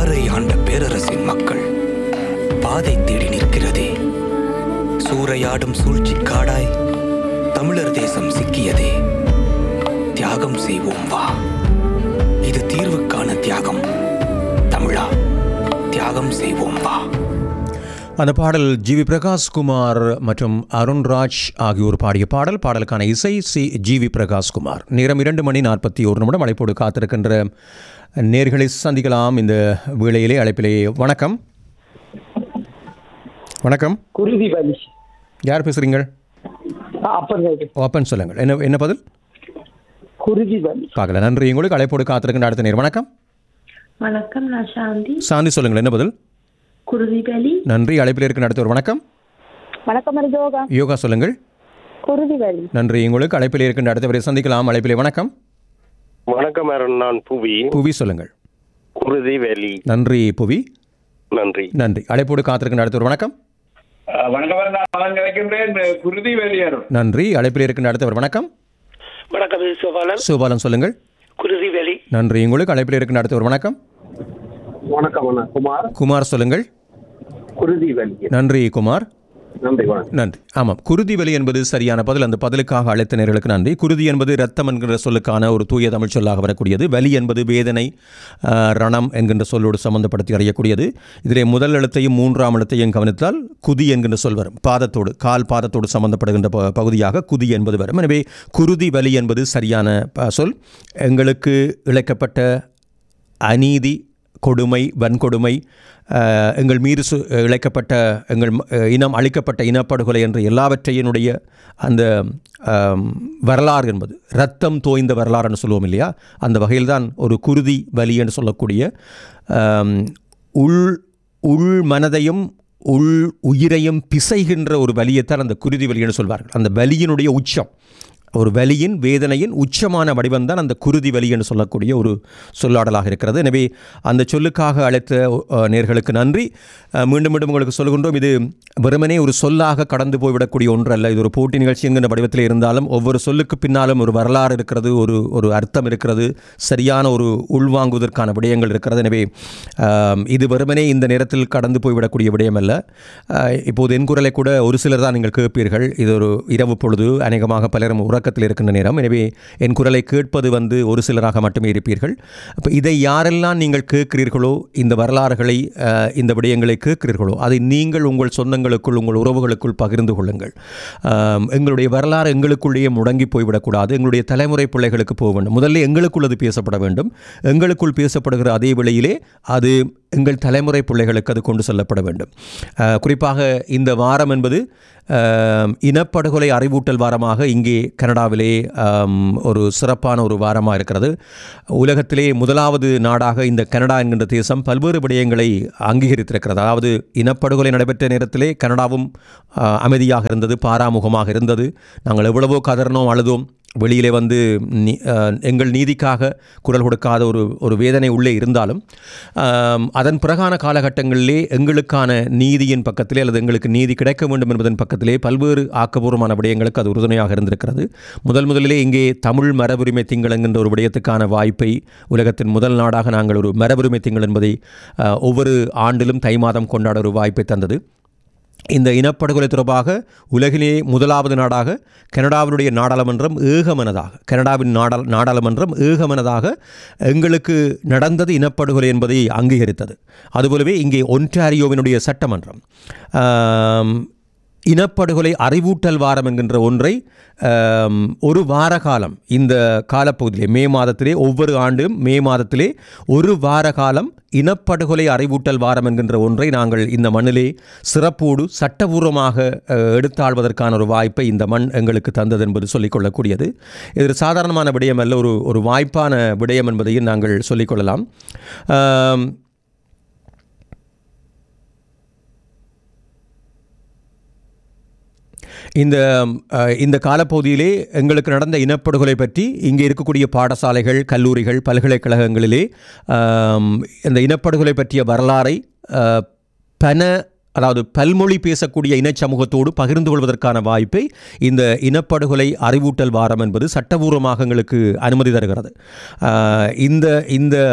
பாறை ஆண்ட பேரரசின் மக்கள் பாதை தேடி நிற்கிறதே சூறையாடும் சூழ்ச்சி காடாய் தமிழர் தேசம் சிக்கியதே தியாகம் செய்வோம் வா இது தீர்வுக்கான தியாகம் தமிழா தியாகம் செய்வோம் வா அந்த பாடல் ஜி வி பிரகாஷ்குமார் மற்றும் அருண்ராஜ் ஆகியோர் பாடிய பாடல் பாடலுக்கான இசை சி ஜி வி பிரகாஷ்குமார் நேரம் இரண்டு மணி நாற்பத்தி ஒரு நிமிடம் அழைப்போடு காத்திருக்கின்ற நேர்களை சந்திக்கலாம் இந்த வேளையிலே அழைப்பிலே வணக்கம் வணக்கம் குருதி வலி யார் பேசுகிறீங்க அப்பன் ஓப்பன் சொல்லுங்கள் என்ன என்ன பதில் குருதி வலி பார்க்கல நன்றி உங்களுக்கு அழைப்போடு காத்திருக்கின்ற அடுத்த நேர் வணக்கம் வணக்கம் நான் சாந்தி சாந்தி சொல்லுங்கள் என்ன பதில் குருதிவலி நன்றி அழைப்பில் இருக்கின்ற அடுத்த ஒரு வணக்கம் வணக்கம் யோகா யோகா சொல்லுங்கள் குருதி வலி நன்றி உங்களுக்கு அழைப்பில் இருக்கின்ற அடுத்தவரை சந்திக்கலாம் அழைப்பிலே வணக்கம் வணக்கம் அருண் நான் புவி புவி சொல்லுங்கள் குருதி வேலி நன்றி புவி நன்றி நன்றி அழைப்போடு காத்திருக்கின்ற அடுத்த ஒரு வணக்கம் அஹ் வணக்கம் நான் மகன் கிடைக்கின்றேன் குருதி வெளியேறும் நன்றி அழைப்பில் இருக்கின்ற அடுத்தவர் வணக்கம் வணக்கம் இது சிவபாலன் சிவபாலன் சொல்லுங்கள் குருதி வேலி நன்றி உங்களுக்கு அழைப்பில் இருக்கின்ற அடுத்தவர் வணக்கம் வணக்கம் அண்ணா குமார் குமார் சொல்லுங்கள் குருதி வலி நன்றி குமார் நன்றி வணக்கம் நன்றி ஆமாம் குருதி வலி என்பது சரியான பதில் அந்த பதிலுக்காக அழைத்த நேர்களுக்கு நன்றி குருதி என்பது ரத்தம் என்கிற சொல்லுக்கான ஒரு தூய தமிழ் சொல்லாக வரக்கூடியது வலி என்பது வேதனை ஆஹ், ரணம் என்கின்ற சொல்லோடு சம்பந்தப்படுத்தி அறியக்கூடியது இதிலே முதல் எழுத்தையும் மூன்றாம் எழுத்தையும் கவனித்தால் குதி என்கின்ற சொல் வரும் பாதத்தோடு கால் பாதத்தோடு சம்பந்தப்படுகின்ற ப- பகுதியாக குதி என்பது வரும் எனவே குருதி வலி என்பது சரியான ப- சொல் எங்களுக்கு இழைக்கப்பட்ட அநீதி கொடுமை வன்கொடுமை அஹ், எங்கள் மீது சு இழைக்கப்பட்ட எங்கள் ம- அஹ், இனம் அழிக்கப்பட்ட இனப்படுகொலை என்ற எல்லாவற்றையினுடைய அந்த ஆம், வரலாறு என்பது ரத்தம் தோய்ந்த வரலாறுன்னு சொல்லுவோம் இல்லையா அந்த வகையில்தான் ஒரு குருதி வலி என்று சொல்லக்கூடிய ஆம், உள் உள் மனதையும் உள் உயிரையும் பிசைகின்ற ஒரு வலியைத்தான் அந்த குருதி வலி என்று சொல்வார்கள் அந்த வலியினுடைய உச்சம் ஒரு வலியின் வேதனையின் உச்சமான வடிவம்தான் அந்த குருதி வலி என்று சொல்லக்கூடிய ஒரு சொல்லாடலாக இருக்கிறது எனவே அந்த சொல்லுக்காக அழைத்த அஹ், நேர்களுக்கு நன்றி அஹ், மீண்டும் மீண்டும் உங்களுக்கு சொல்கின்றோம் இது வெறுமனே ஒரு சொல்லாக கடந்து போய்விடக்கூடிய ஒன்றல்ல இது ஒரு போட்டி நிகழ்ச்சி என்கிற வடிவத்தில் இருந்தாலும் ஒவ்வொரு சொல்லுக்கு பின்னாலும் ஒரு வரலாறு இருக்கிறது ஒரு ஒரு அர்த்தம் இருக்கிறது சரியான ஒரு உள்வாங்குவதற்கான விடயங்கள் இருக்கிறது எனவே ஆம், இது வெறுமனே இந்த நேரத்தில் கடந்து போய்விடக்கூடிய விடயம் அல்ல அஹ், இப்போது என் குரலை கூட ஒரு சிலர் தான் நீங்கள் கேட்பீர்கள் இது ஒரு இரவு பொழுது அநேகமாக பலரும் உறக்கத்தில் இருக்கின்ற நேரம் எனவே என் குரலை கேட்பது வந்து ஒரு சிலராக மட்டுமே இருப்பீர்கள் அப்போ இதை யாரெல்லாம் நீங்கள் கேட்கிறீர்களோ இந்த வரலாறுகளை அஹ், இந்த விடயங்களை கேட்கிறீர்களோ அதை நீங்கள் உங்கள் சொந்தங்களுக்குள் உங்கள் உறவுகளுக்குள் பகிர்ந்து கொள்ளுங்கள் ஆம், எங்களுடைய வரலாறு எங்களுக்குள்ளேயே முடங்கி போய்விடக்கூடாது எங்களுடைய தலைமுறை பிள்ளைகளுக்கு போக வேண்டும் முதல்ல எங்களுக்குள் அது பேசப்பட வேண்டும் எங்களுக்குள் பேசப்படுகிற அதே வேளையிலே அது எங்கள் தலைமுறை பிள்ளைகளுக்கு அது கொண்டு செல்லப்பட வேண்டும் அஹ், குறிப்பாக இந்த வாரம் என்பது ஆம், இனப்படுகொலை அறிவூட்டல் வாரமாக இங்கே கனடாவிலே ஆம், ஒரு சிறப்பான ஒரு வாரமாக இருக்கிறது உலகத்திலே முதலாவது நாடாக இந்த கனடா என்கின்ற தேசம் பல்வேறு விடயங்களை அங்கீகரித்திருக்கிறது அதாவது இனப்படுகொலை நடைபெற்ற நேரத்திலே கனடாவும் ஆ, அமைதியாக இருந்தது பாராமுகமாக இருந்தது நாங்கள் எவ்வளவோ கதறினோம் அழுதோம் வெளியிலே வந்து நீ- அஹ், எங்கள் நீதிக்காக குரல் கொடுக்காத ஒரு ஒரு வேதனை உள்ளே இருந்தாலும் ஆம், அதன் பிறகான காலகட்டங்களிலே எங்களுக்கான நீதியின் பக்கத்திலே அல்லது எங்களுக்கு நீதி கிடைக்க வேண்டும் என்பதன் பக்கத்திலே பல்வேறு ஆக்கப்பூர்வமான விடயங்களுக்கு அது உறுதுணையாக இருந்திருக்கிறது முதல் முதலிலே இங்கே தமிழ் மரபுரிமை திங்கள் என்கின்ற ஒரு விடயத்துக்கான வாய்ப்பை உலகத்தின் முதல் நாடாக நாங்கள் ஒரு மரபுரிமை திங்கள் என்பதை அஹ், ஒவ்வொரு ஆண்டிலும் தை மாதம் கொண்டாட ஒரு வாய்ப்பை தந்தது இந்த இனப்படுகொலை தொடர்பாக உலகிலே முதலாவது நாடாக கனடாவினுடைய நாடாளுமன்றம் ஏகமனதாக கனடாவின் நாடா நாடாளுமன்றம் ஏகமனதாக எங்களுக்கு நடந்தது இனப்படுகொலை என்பதை அங்கீகரித்தது அதுபோலவே இங்கே ஒன்டாரியோவினுடைய சட்டமன்றம் ஆம், இனப்படுகொலை அறிவூட்டல் வாரம் என்கின்ற ஒன்றை ஆம், ஒரு வார காலம் இந்த காலப்பகுதியிலே மே மாதத்திலே ஒவ்வொரு ஆண்டும் மே மாதத்திலே ஒரு வார காலம் இனப்படுகொலை அறிவூட்டல் வாரம் என்கின்ற ஒன்றை நாங்கள் இந்த மண்ணிலே சிறப்போடு சட்டபூர்வமாக அஹ், எடுத்தாள்வதற்கான ஒரு வாய்ப்பை இந்த மண் எங்களுக்கு தந்தது என்பது சொல்லிக்கொள்ளக்கூடியது இது சாதாரணமான விடயம் அல்ல ஒரு ஒரு வாய்ப்பான விடயம் என்பதையும் நாங்கள் சொல்லிக்கொள்ளலாம் ஆம், இந்த அஹ், இந்த காலப்பகுதியிலே எங்களுக்கு நடந்த இனப்படுகொலை பற்றி இங்கே இருக்கக்கூடிய பாடசாலைகள் கல்லூரிகள் பல்கலைக்கழகங்களிலே ஆம், இந்த இனப்படுகொலை பற்றிய வரலாறை அஹ், பன அதாவது பல்மொழி பேசக்கூடிய இனச் சமூகத்தோடு பகிர்ந்து கொள்வதற்கான வாய்ப்பை இந்த இனப்படுகொலை அறிவூட்டல் வாரம் என்பது சட்டபூர்வமாக எங்களுக்கு அனுமதி தருகிறது ஆஹ் இந்த இந்த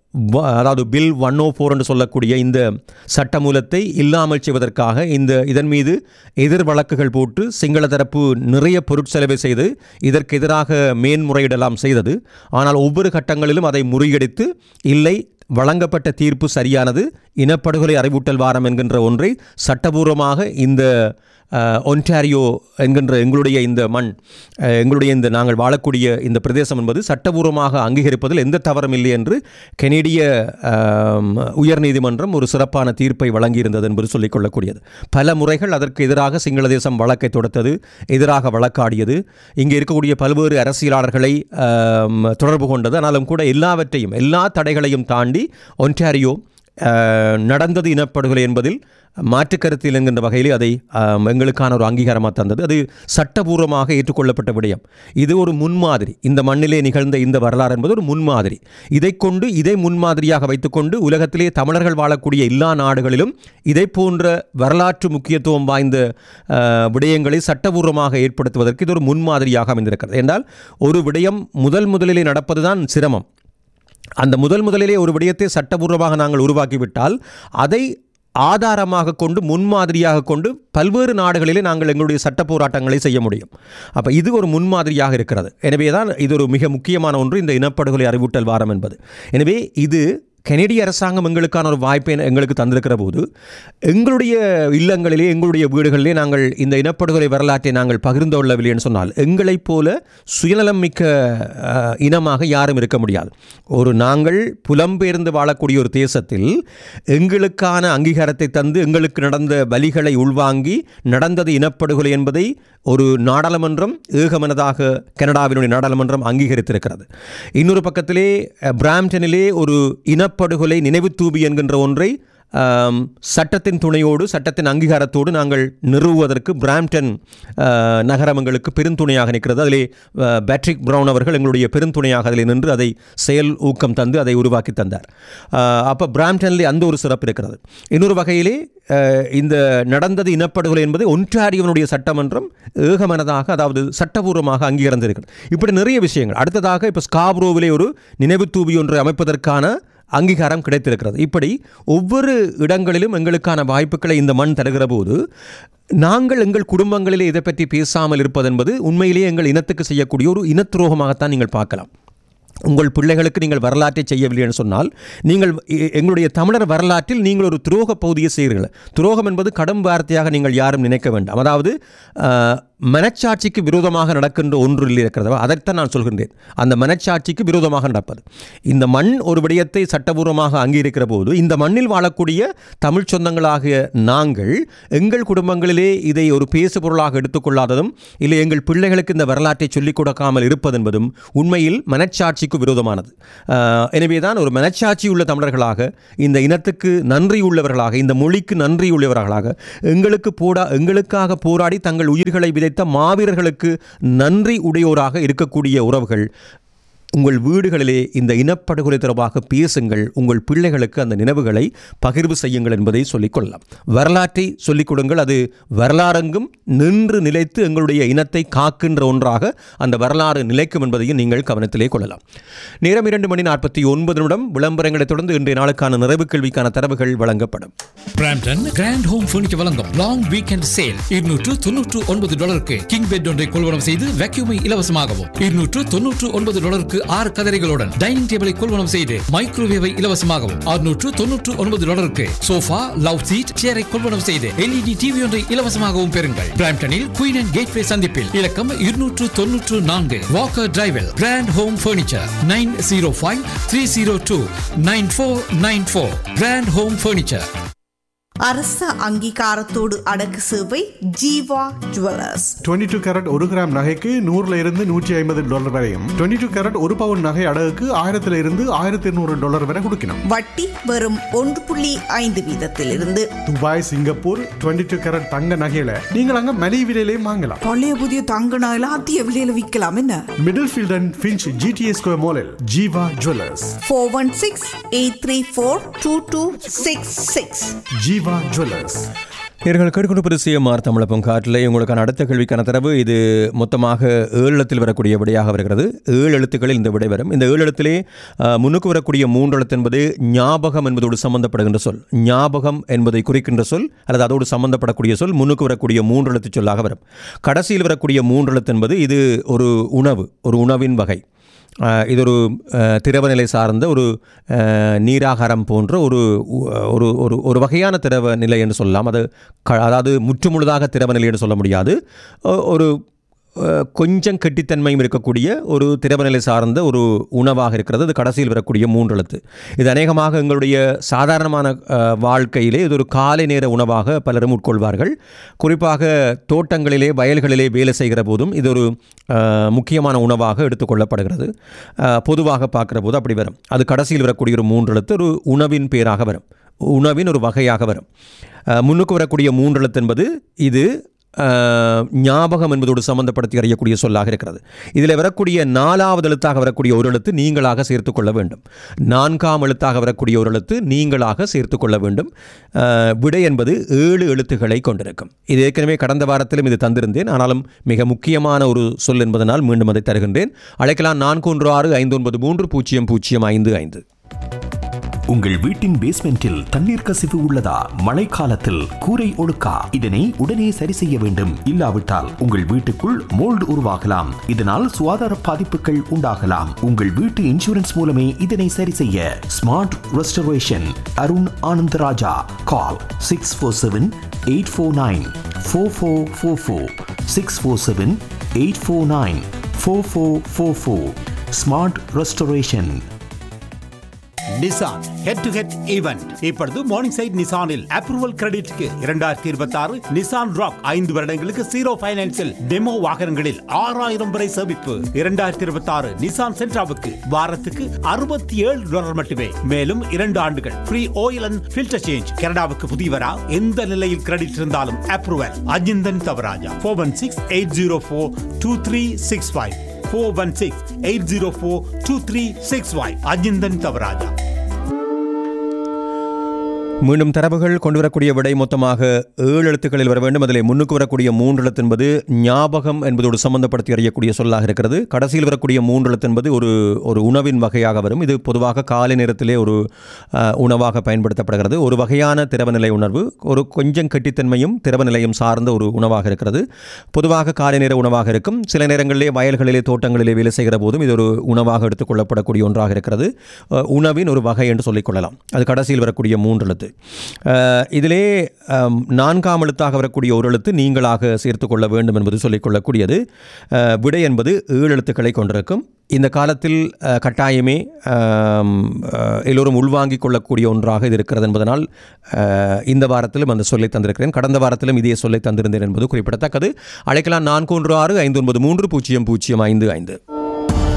வ- அதாவது பில் ஒன் ஓ ஃபோர் என்று சொல்லக்கூடிய இந்த சட்டமூலத்தை இல்லாமல் செய்வதற்காக இந்த இதன் மீது எதிர் வழக்குகள் போட்டு சிங்கள தரப்பு நிறைய பொருட்செலவை செய்து இதற்கு எதிராக மேன்முறையிடலாம் செய்தது ஆனால் ஒவ்வொரு கட்டங்களிலும் அதை முறியடித்து இல்லை வழங்கப்பட்ட தீர்ப்பு சரியானது இனப்படுகொலை அறிவூட்டல் வாரம் என்கின்ற ஒன்றை சட்டபூர்வமாக இந்த அஹ், ஒன்டாரியோ என்கின்ற எங்களுடைய இந்த மண் அஹ், எங்களுடைய இந்த நாங்கள் வாழக்கூடிய இந்த பிரதேசம் என்பது சட்டபூர்வமாக அங்கீகரிப்பதில் எந்த தவறும் இல்லை என்று கெனடிய ஆம், உயர்நீதிமன்றம் ஒரு சிறப்பான தீர்ப்பை வழங்கியிருந்தது என்பது சொல்லிக்கொள்ளக்கூடியது பல முறைகள் அதற்கு எதிராக சிங்கள தேசம் வழக்கை தொடுத்தது எதிராக வழக்காடியது இங்கே இருக்கக்கூடிய பல்வேறு அரசியலாளர்களை ஆம், தொடர்பு கொண்டது ஆனாலும் கூட எல்லாவற்றையும் எல்லா தடைகளையும் தாண்டி ஒன்டாரியோ அஹ், நடந்தது இனப்படுகொலை என்பதில் மாற்றுக் கருத்தில் என்கின்ற வகையில் அதை ஆம், எங்களுக்கான ஒரு அங்கீகாரமாக தந்தது அது சட்டபூர்வமாக ஏற்றுக்கொள்ளப்பட்ட விடயம் இது ஒரு முன்மாதிரி இந்த மண்ணிலே நிகழ்ந்த இந்த வரலாறு என்பது ஒரு முன்மாதிரி இதை கொண்டு இதை முன்மாதிரியாக வைத்துக்கொண்டு உலகத்திலே தமிழர்கள் வாழக்கூடிய எல்லா நாடுகளிலும் இதை போன்ற வரலாற்று முக்கியத்துவம் வாய்ந்த அஹ், விடயங்களை சட்டபூர்வமாக ஏற்படுத்துவதற்கு இது ஒரு முன்மாதிரியாக அமைந்திருக்கிறது என்றால் ஒரு விடயம் முதல் முதலிலே நடப்பதுதான் சிரமம் அந்த முதல் முதலிலே ஒரு விடயத்தை சட்டபூர்வமாக நாங்கள் உருவாக்கிவிட்டால் அதை ஆதாரமாக கொண்டு முன்மாதிரியாக கொண்டு பல்வேறு நாடுகளிலே நாங்கள் எங்களுடைய சட்ட போராட்டங்களை செய்ய முடியும் அப்போ இது ஒரு முன்மாதிரியாக இருக்கிறது எனவே தான் இது ஒரு மிக முக்கியமான ஒன்று இந்த இனப்படுகொலை அறிவூட்டல் வாரம் என்பது எனவே இது கெனடிய அரசாங்கம் எங்களுக்கான ஒரு வாய்ப்பை எங்களுக்கு தந்திருக்கிற போது எங்களுடைய இல்லங்களிலே எங்களுடைய வீடுகளிலே நாங்கள் இந்த இனப்படுகொலை வரலாற்றை நாங்கள் பகிர்ந்து கொள்ளவில்லை என்று சொன்னால் எங்களைப் போல சுயநலம் மிக்க அஹ், இனமாக யாரும் இருக்க முடியாது ஒரு நாங்கள் புலம்பெயர்ந்து வாழக்கூடிய ஒரு தேசத்தில் எங்களுக்கான அங்கீகாரத்தை தந்து எங்களுக்கு நடந்த வலிகளை உள்வாங்கி நடந்தது இனப்படுகொலை என்பதை ஒரு நாடாளுமன்றம் ஏகமனதாக கனடாவினுடைய நாடாளுமன்றம் அங்கீகரித்திருக்கிறது இன்னொரு பக்கத்திலே அஹ், பிராம்டனிலே ஒரு இனப்படுகொலை நினைவு தூபி என்கின்ற ஒன்றை ஆம், சட்டத்தின் துணையோடு சட்டத்தின் அங்கீகாரத்தோடு நாங்கள் நிறுவுவதற்கு பிராம்டன் அஹ், நகரம் எங்களுக்கு பெருந்துணையாக நிற்கிறது அதிலே அஹ், பேட்ரிக் பிரவுன் அவர்கள் எங்களுடைய பெருந்துணையாக அதில் நின்று அதை செயல் ஊக்கம் தந்து அதை உருவாக்கி தந்தார் அப்போ பிராம்டனிலே அந்த ஒரு சிறப்பு இருக்கிறது இன்னொரு வகையிலே அஹ், இந்த நடந்தது இனப்படுகொலை என்பது ஒன்றாரியவனுடைய சட்டமன்றம் ஏகமனதாக அதாவது சட்டபூர்வமாக அங்கீகரித்திருக்கிறது இப்படி நிறைய விஷயங்கள் அடுத்ததாக இப்போ ஸ்காப்ரோவிலே ஒரு நினைவு தூபி ஒன்றை அமைப்பதற்கான அங்கீகாரம் கிடைத்திருக்கிறது இப்படி ஒவ்வொரு இடங்களிலும் எங்களுக்கான வாய்ப்புகளை இந்த மண் தருகிற போது நாங்கள் எங்கள் குடும்பங்களிலே இதை பற்றி பேசாமல் இருப்பது என்பது உண்மையிலேயே எங்கள் இனத்துக்கு செய்யக்கூடிய ஒரு இனத்துரோகமாகத்தான் நீங்கள் பார்க்கலாம் உங்கள் பிள்ளைகளுக்கு நீங்கள் வரலாற்றை செய்யவில்லை என்று சொன்னால் நீங்கள் எ- எங்களுடைய தமிழர் வரலாற்றில் நீங்கள் ஒரு துரோக பகுதியை செய்கிறீர்கள் துரோகம் என்பது கடும் வார்த்தையாக நீங்கள் யாரும் நினைக்க வேண்டாம் அதாவது ஆஹ், மனச்சாட்சிக்கு விரோதமாக நடக்கின்ற ஒன்று இல்லை இருக்கிறது அதைத்தான் நான் சொல்கின்றேன் அந்த மனச்சாட்சிக்கு விரோதமாக நடப்பது இந்த மண் ஒரு விடயத்தை சட்டபூர்வமாக அங்கீகரிக்கிற போது இந்த மண்ணில் வாழக்கூடிய தமிழ் சொந்தங்களாகிய நாங்கள் எங்கள் குடும்பங்களிலே இதை ஒரு பேசு பொருளாக எடுத்துக்கொள்ளாததும் இல்லை எங்கள் பிள்ளைகளுக்கு இந்த வரலாற்றை சொல்லிக் கொடுக்காமல் இருப்பது என்பதும் உண்மையில் மனச்சாட்சிக்கு விரோதமானது ஆஹ், எனவே தான் ஒரு மனச்சாட்சி உள்ள தமிழர்களாக இந்த இனத்துக்கு நன்றி உள்ளவர்களாக இந்த மொழிக்கு நன்றி உள்ளவர்களாக எங்களுக்கு போடா எங்களுக்காக போராடி தங்கள் உயிர்களை விதைத்த மாவீரர்களுக்கு நன்றி உடையோராக இருக்கக்கூடிய உறவுகள் உங்கள் வீடுகளிலே இந்த இனப்படுகொலை தொடர்பாக பேசுங்கள் உங்கள் பிள்ளைகளுக்கு அந்த நினைவுகளை பகிர்வு செய்யுங்கள் என்பதை சொல்லிக்கொள்ளலாம் வரலாற்றை சொல்லிக் கொடுங்கள் அது வரலாறெங்கும் நின்று நிலைத்து எங்களுடைய இனத்தை காக்கின்ற ஒன்றாக அந்த வரலாறு நிலைக்கும் என்பதையும் நீங்கள் கவனத்திலே கொள்ளலாம் நேரம் இரண்டு மணி நாற்பத்தி ஒன்பது நிமிடம் விளம்பரங்களைத் தொடர்ந்து இன்றைய நாளுக்கான நிறைவு கேள்விக்கான தரவுகள் வழங்கப்படும் பிராம்டன் கிராண்ட் ஹோம் ஃபர்னிச்சர் வழங்கும் லாங் வீக்கெண்ட் சேல் இருநூற்று தொன்னூற்று ஒன்பது டாலருக்கு கிங் பெட் ஒன்றை கொள்வனம் செய்து வேக்யூமை இலவசமாகவும் இருநூற்று தொன்னூற்று ஒன்பது டாலருக்கு ஆறு கதரைகளுடன் டைனிங் டேபிளை கொள்வனம் செய்து மைக்ரோவேவை இலவசமாகவும் அறுநூற்று தொன்னூற்று ஒன்பது டாலருக்கு சோஃபா லவ் சீட் சேரை கொள்வனம் செய்து எல்இடி டிவி ஒன்றை இலவசமாகவும் பெறுங்கள் பிராம்டனில் குயின் அண்ட் கேட்வே சந்திப்பில் இலக்கம் இருநூற்று தொன்னூற்று நான்கு வாக்கர் டிரைவில் grand home furniture nine zero five three zero two nine four nine four grand home furniture அரச அங்கீகாரத்தோடு அடக்கு சேவை ஜீவா ஜுவல்லர்ஸ் 22 டூ கேரட் ஒரு கிராம் நகைக்கு நூறுல இருந்து நூற்றி ஐம்பது டாலர் வரையும் 22 டூ கேரட் ஒரு பவுன் நகை அடகுக்கு ஆயிரத்துல இருந்து ஆயிரத்தி இருநூறு டாலர் வரை கொடுக்கணும் வட்டி வெறும் ஒன்று புள்ளி ஐந்து வீதத்திலிருந்து துபாய் சிங்கப்பூர் 22 டூ கேரட் தங்க நகையில நீங்கள் அங்க மலிவு விலையிலையும் வாங்கலாம் பழைய புதிய தங்க நகையில அதிக விலையில விற்கலாம் என்ன Middlefield and Finch GTA square மாலில் Jeeva jewellers four one six eight three four two two six six Jeeva jewellers நேர்கள் கேட்கொண்டு சிஎம்ஆர் தமிழப்பம் காற்றில் உங்களுக்கான அடுத்த கேள்விக்கான தரவு இது மொத்தமாக ஏழு எழுத்தில் வரக்கூடிய விடையாக வருகிறது ஏழு எழுத்துக்களில் இந்த விடை வரும் இந்த ஏழு எழுத்திலே அஹ், முன்னுக்கு வரக்கூடிய மூன்று எழுத்து என்பது ஞாபகம் என்பதோடு சம்பந்தப்படுகின்ற சொல் ஞாபகம் என்பதை குறிக்கின்ற சொல் அல்லது அதோடு சம்பந்தப்படக்கூடிய சொல் முன்னுக்கு வரக்கூடிய மூன்று எழுத்து சொல்லாக வரும் கடைசியில் வரக்கூடிய மூன்று எழுத்து என்பது இது ஒரு உணவு ஒரு உணவின் வகை அஹ், இது ஒரு அஹ், திரவநிலை சார்ந்த ஒரு அஹ், நீராகாரம் போன்ற ஒரு உ- ஒரு ஒரு ஒரு வகையான திரவ நிலை என்று சொல்லலாம் அது க அதாவது முற்றுமுழுதாக திரவ நிலை என்று சொல்ல முடியாது ஒ- ஒரு அஹ், கொஞ்சம் கெட்டித்தன்மையும் இருக்கக்கூடிய ஒரு திரவநிலை சார்ந்த ஒரு உணவாக இருக்கிறது அது கடைசியில் வரக்கூடிய மூன்று எழுத்து இது அநேகமாக எங்களுடைய சாதாரணமான அஹ், வாழ்க்கையிலே இது ஒரு காலை நேர உணவாக பலரும் உட்கொள்வார்கள் குறிப்பாக தோட்டங்களிலே வயல்களிலே வேலை செய்கிற போதும் இது ஒரு அஹ், முக்கியமான உணவாக எடுத்துக்கொள்ளப்படுகிறது அஹ், பொதுவாக பார்க்குற போது அப்படி வரும் அது கடைசியில் வரக்கூடிய ஒரு மூன்று எழுத்து ஒரு உணவின் பேராக வரும் உணவின் ஒரு வகையாக வரும் அஹ், முன்னுக்கு வரக்கூடிய மூன்று எழுத்து என்பது இது அஹ், ஞாபகம் என்பதோடு சம்பந்தப்படுத்தி அறியக்கூடிய சொல்லாக இருக்கிறது இதில் வரக்கூடிய நாலாவது எழுத்தாக வரக்கூடிய ஒரு எழுத்து நீங்களாக சேர்த்து கொள்ள வேண்டும் நான்காம் எழுத்தாக வரக்கூடிய ஒரு எழுத்து நீங்களாக சேர்த்து கொள்ள வேண்டும் அஹ், விடை என்பது ஏழு எழுத்துக்களை கொண்டிருக்கும் இது ஏற்கனவே கடந்த வாரத்திலும் இது தந்திருந்தேன் ஆனாலும் மிக முக்கியமான ஒரு சொல் என்பதனால் மீண்டும் அதை தருகின்றேன் அழைக்கலாம் நான்கு ஒன்று ஆறு ஐந்து ஒன்பது மூன்று பூஜ்ஜியம் பூஜ்ஜியம் ஐந்து ஐந்து உங்கள் வீட்டின் பேஸ்மெண்டில் தண்ணீர் கசிவு உள்ளதா மழைக்காலத்தில் கூரை ஒழுக்கா இதனை உடனே சரி செய்ய வேண்டும் இல்லாவிட்டால் உங்கள் வீட்டுக்குள் மோல்டு உருவாகலாம் இதனால் சுகாதார பாதிப்புகள் உண்டாகலாம் உங்கள் வீட்டு இன்சூரன்ஸ் மூலமே இதனை சரி செய்ய smart restoration Arun Anandaraja call six four seven eight four nine four four four four six four seven eight four nine four four four four smart restoration Nissan head to head event இப்பொழுது Morningside நிசானில் approval கிரெடிட்க்கு இரண்டாயிரத்தி இருபத்தி ஆறு Nissan rock ஐந்து வருடங்களுக்கு zero பைனான்சில் demo வாகனங்களில் ஆறாயிரம் வரை சேமிப்பு இரண்டாயிரத்தி இருபத்தி ஆறு நிசான் சென்ட்ராவுக்கு வாரத்துக்கு அறுபத்தி ஏழு டாலர் மட்டுமே மேலும் இரண்டு ஆண்டுகள் free oil and filter change கனடாவுக்கு புதியவரா எந்த நிலையில் கிரெடிட் இருந்தாலும் approval Ajinthan Thavaraja four one six eight zero four two three six five four one six eight zero four two three six five Ajinthan Thavaraja மீண்டும் தரவுகள் கொண்டு வரக்கூடிய விடை மொத்தமாக ஏழு எழுத்துக்களில் வர வேண்டும் அதில் முன்னுக்கு வரக்கூடிய மூன்று எழுத்து என்பது ஞாபகம் என்பதோடு சம்பந்தப்படுத்தி அறியக்கூடிய சொல்லாக இருக்கிறது கடைசியில் வரக்கூடிய மூன்று எழுத்து என்பது ஒரு ஒரு உணவின் வகையாக வரும் இது பொதுவாக காலை நேரத்திலே ஒரு அஹ், உணவாக பயன்படுத்தப்படுகிறது ஒரு வகையான திரவநிலை உணர்வு ஒரு கொஞ்சம் கெட்டித்தன்மையும் திரவநிலையும் சார்ந்த ஒரு உணவாக இருக்கிறது பொதுவாக காலை நேர உணவாக இருக்கும் சில நேரங்களிலே வயல்களிலே தோட்டங்களிலே வேலை செய்கிற போதும் இது ஒரு உணவாக எடுத்துக்கொள்ளப்படக்கூடிய ஒன்றாக இருக்கிறது அஹ், உணவின் ஒரு வகை என்று சொல்லிக்கொள்ளலாம் அது கடைசியில் வரக்கூடிய மூன்று எழுத்து அஹ், இதிலே அம், நான்காம் எழுத்தாக வரக்கூடிய ஒரு எழுத்து நீங்களாக சேர்த்து கொள்ள வேண்டும் என்பது சொல்லிக்கொள்ளக்கூடியது அஹ், விடை என்பது ஏழு எழுத்துக்களை கொண்டிருக்கும் இந்த காலத்தில் அஹ், கட்டாயமே ஆம், அஹ், எல்லோரும் உள்வாங்கிக் கொள்ளக்கூடிய ஒன்றாக இது இருக்கிறது என்பதனால் அஹ், இந்த வாரத்திலும் அந்த சொல்லை தந்திருக்கிறேன் கடந்த வாரத்திலும் இதே சொல்லை தந்திருந்தேன் என்பது குறிப்பிடத்தக்கது அழைக்கலாம் நான்கு ஒன்று ஆறு ஐந்து ஒன்பது மூன்று பூஜ்ஜியம் பூஜ்ஜியம் ஐந்து ஐந்து